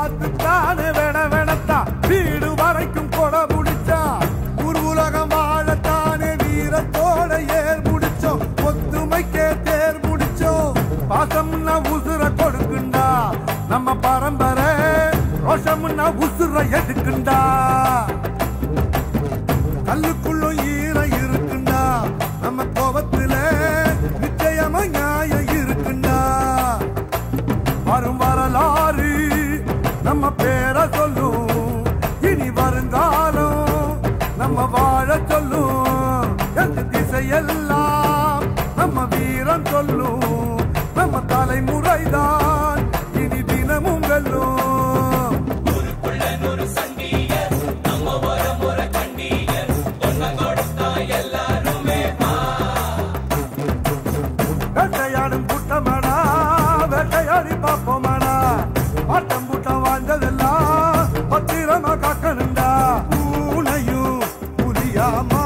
பார்த்து தானே வேண வேணத்தா வீடு வரைக்கும் கொடை முடிச்சா ஊர் உலகம் வாழத்தானே வீரத்தோட ஏர் முடிச்சோம் ஒத்துமைக்கே தேர் முடிச்சோம் பாசம்னா உசுர கொடுக்குண்டா நம்ம பரம்பரை ரோஷம்னா உசுர எதுக்குண்டா கல்லுக்குள்ளும் ஈரம் இருக்குண்டா நம்ம கோபத்துல நிச்சயமா நியாயம் இருக்குண்டா வரும் வரலாறு நம்ம பேரை சொல்லும் இனி வருங்காலம் நம்ம வாழ சொல்லும் எந்த திசையெல்லாம் நம்ம வீரம் சொல்லும் நம்ம தலைமுறைதான் இனி தினமும் வெல்லும் வேட்டையாடும் கூட்டமாடா வேட்டையாடி பார்ப்போமாடா ஆட்டம் கூட்டம் வாழ்ந்ததெல்லாம் பத்திரமா காக்கணுண்டா பூனையும் புரியாம